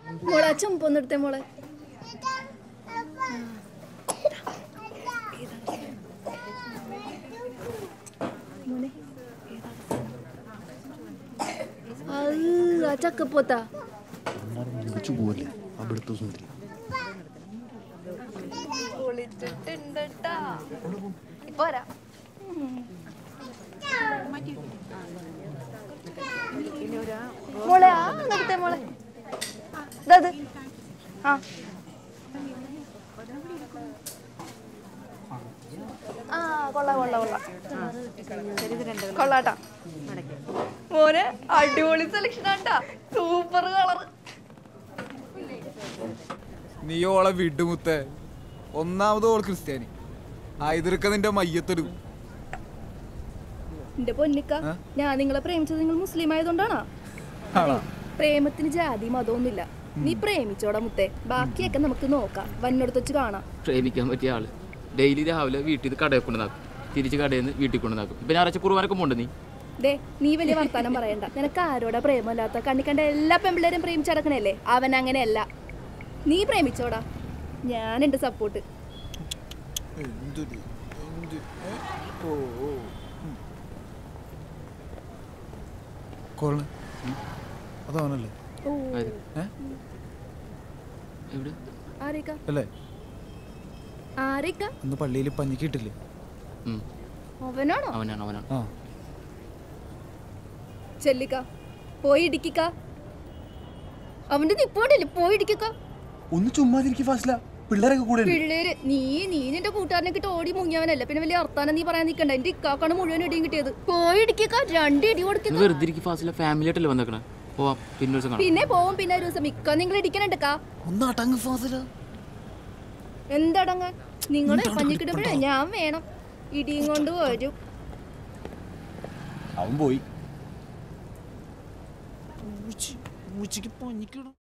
മോളെ ആ ചുമപ്പൊന്നും എടുത്തേ മോളെ മോനെ അത് ആ ചക്കപ്പോത്താ വിളിച്ചു പോവല്ലേ അവിടുത്തെ സുന്ദരി ഇപ്പൊ വരാം മോളെ ആ നിർത്തേ മോളെ ഇതത് ആ ആ കൊള്ളാം കൊള്ളാം കൊള്ളാം കൊള്ളാട്ടാ മോനെ അടിപൊളി സെലക്ഷൻ ആട്ടാ സൂപ്പർ കളർ നീ ഓളെ വിടുമുത്തേ ഒന്നാമത് ഓൾ ക്രിസ്ത്യാനി ആയതിർക്ക നിന്റെ മയ്യത്തെടുക്കും എന്റെ പൊന്നിക്ക ഞാൻ നിങ്ങളെ പ്രേമിച്ചത് നിങ്ങൾ മുസ്ലിം ആയതുകൊണ്ടാണോ പ്രേമത്തിന് ജാതി മതമൊന്നുമില്ല നീ പ്രേമിച്ചോടാ മുത്തേ ബാക്കിയൊക്കെ നമുക്ക് നോക്കാം വന്നോടത്ത് വെച്ച് കാണാം പ്രേമിക്കാൻ പറ്റിയ ആള് ഡെയിലി രാവിലെ വീട്ടിൽ നിന്ന് കടയിൽ കൊണ്ടുവന്നാക്കും തിരിച്ച് കടയിൽ നിന്ന് വീട്ടിൽ കൊണ്ടുവന്നാക്കും ഇപ്പൊ ഞായറാഴ്ച കുറുവാനൊക്കെ പോണ്ട് നീ ദേ നീ വലിയ വർത്താനം പറയണ്ട നിനക്ക് ആരോടാ പ്രേമമില്ലാത്ത കണ്ണി കണ്ട എല്ലാ പെമ്പിള്ളേരും പ്രേമിച്ചടക്കണല്ലേ അവൻ അങ്ങനെയല്ല നീ പ്രേമിച്ചോടാ ഞാൻ എന്റെ സപ്പോർട്ട് കോള് അതവനല്ലേ ഓ ആര്? ഏ? എവിടെ ആരേക്ക അല്ലേ ആരേക്ക അന്ന് പള്ളിയിൽ പഞ്ഞിക്കിട്ടില്ലേ ഉം. അവനാണോ അവനാണ് അവനാണ് ആ ചെല്ലിക്ക പോയി ഇടിക്കുക അവന്റെ നിപ്പോണ്ടില്ലേ പോയി ഇടിക്കുക ഒന്ന് ചുമ്മാതിരിക്കും ഫാസില പിള്ളേരൊക്കെ കൂടെ ഉണ്ട് പിള്ളേര് നീ നീ നിന്റെ കൂട്ടുകാരനെ കിട്ടി ഓടി മുങ്ങിയവനല്ല പിന്നെ വലിയ വർത്താനം നീ പറയാൻ നിൽക്കണ്ട എന്റെ ഇക്കാക്കാണ് മുഴുവൻ ഇടിയും കിട്ടിയത് പോയി ഇടിക്കുക രണ്ട് ഇടി നീ കൊടുക്കുക വെറുതെ ഇരിക്കും ഫാസിലെ ഫാമിലി ആയിട്ടല്ലേ വന്നേക്കണേ പോവാം പിന്നെ ഒരു ദിവസം കാണാം പിന്നെ പോവും പിന്നെ ഒരു ദിവസം ഇക്ക നിങ്ങൾ ഇടിക്കണുണ്ടക്കാ ഒന്ന് അടങ്ങ് ഫാസില എന്തടങ്ങ നിങ്ങള് പഞ്ഞിക്കിടുമ്പോഴേ ഞാൻ വേണം ഇടിയും കൊണ്ട് വരും അവൻ പോയി ഉച്ചക്ക് പഞ്ഞിക്കിടും